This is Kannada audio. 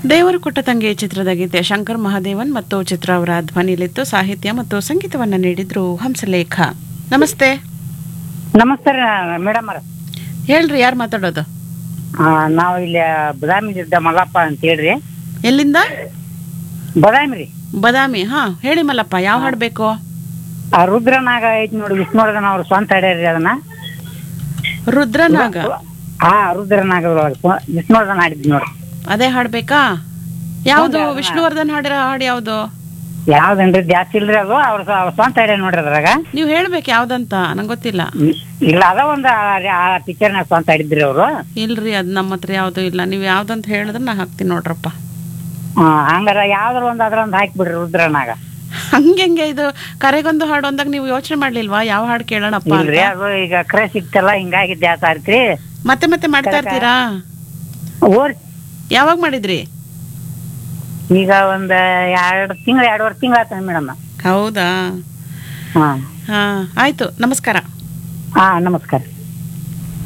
ದೇವರು ಕೊಟ್ಟ ತಂಗಿ ಚಿತ್ರದ ಗೀತೆ ಶಂಕರ್ ಮಹಾದೇವನ್ ಮತ್ತು ಚಿತ್ರ ಅವರ ಧ್ವನಿಲಿತ್ತು ಸಾಹಿತ್ಯ ಮತ್ತು ಸಂಗೀತವನ್ನ ನೀಡಿದ್ರು ಹಂಸಲೇಖ ನಮಸ್ತೆ ನಮಸ್ತೆ ಮೇಡಮ್ ಅವ್ರ ಹೇಳ್ರಿ ಯಾರು ಮಾತಾಡೋದು ನಾವು ಇಲ್ಲಿ ಬದಾಮಿಲಿದ್ದ ಮಲ್ಲಪ್ಪ ಅಂತ ಹೇಳ್ರಿ ಎಲ್ಲಿಂದ ಬದಾಮಿ ರೀ ಬದಾಮಿ ಹಾ ಹೇಳಿ ಮಲ್ಲಪ್ಪ ಯಾವ ಹಾಡು ಬೇಕು ಆ ರುದ್ರನಾಗ ಐತಿ ನೋಡಿ ವಿಷ್ಣುವರ್ಧನ್ ಅವ್ರ ಸ್ವಂತ ಹಾಡ್ಯಾರ್ರಿ ಅದನ್ನ ರುದ್ರನಾಗ ಹಾ ರುದ್ರನಾಗ ವಿಷ್ಣುವರ್ಧನ್ ಹಾಡಿದ್ ನೋಡ್ರಿ ಅದೇ ಹಾಡ್ಬೇಕಾ ಯಾವ್ದು ಹೌದಾ? ವಿಷ್ಣುವರ್ಧನ್ ಹಾಡಿರೋ ಹಾಡು ಯಾವ್ದು ಯಾವ್ದೇನ್ರಿ ಜಾಸ್ತಿ ಇಲ್ರಿ ಅದು ಅವ್ರ ಸ- ಅವ್ರ ಸ್ವಂತ ಹಾಡ್ಯಾರ ನೋಡ್ರಿ ಅದ್ರಾಗ ನೀವು ಹೇಳ್ಬೇಕು ಯಾವ್ದಂತ ನಂಗೆ ಗೊತ್ತಿಲ್ಲ ಇ- ಇಲ್ಲ ಅದ ಒಂದ್ ಆ- ಆ ಪಿಕ್ಚರ್ನಾಗ ಸ್ವಂತ ಹಾಡಿದ್ರಿ ಅವರು ಇಲ್ರಿ ಅದು ನಮ್ಮ ಹತ್ರ ಯಾವ್ದು ಇಲ್ಲ ನೀವು ಯಾವ್ದಂತ ಹೇಳಿದ್ರೆ ನಾ ಹಾಕ್ತೀನಿ ನೋಡ್ರಪ್ಪ ಹಂಗಾರ ಯಾವ್ದಾರ ಒಂದ್ ಅದ್ರ ಒಂದ್ ಹಾಕ್ಬಿಡ್ರಿ ರುದ್ರನಾಗ ಹಂಗೆಂಗೆ ಇದು ಕರೆಗೊಂದು ಹಾಡು ಅಂದಾಗ ನೀವು ಯೋಚನೆ ಮಾಡ್ಲಿಲ್ವಾ ಯಾವ ಹಾಡು ಕೇಳೋಣಪ್ಪ ಅಂತ? ಇಲ್ರಿ ಅದು ಈಗ ಕ್ರೇ ಸಿಕ್ತಲ್ಲ ಹಿಂಗಾಗಿ ಜಾಸ್ತಿ ಆಯ್ತ್ರಿ ಮತ್ತೆ ಮತ್ತೆ ಮಾಡ್ತಾ ಇರ್ತೀರಾ ಓರ್ ಯಾವಾಗ ಮಾಡಿದ್ರಿ ಈಗ ಒಂದ್ ಎರಡ್ ತಿಂಗಳ ಎರಡುವರೆ ತಿಂಗಳ ಆಯ್ತು ಮೇಡಮ್ ಹೌದಾ ಹಾ ಹಾ ಆಯ್ತು ನಮಸ್ಕಾರ ಹಾ ನಮಸ್ಕಾರ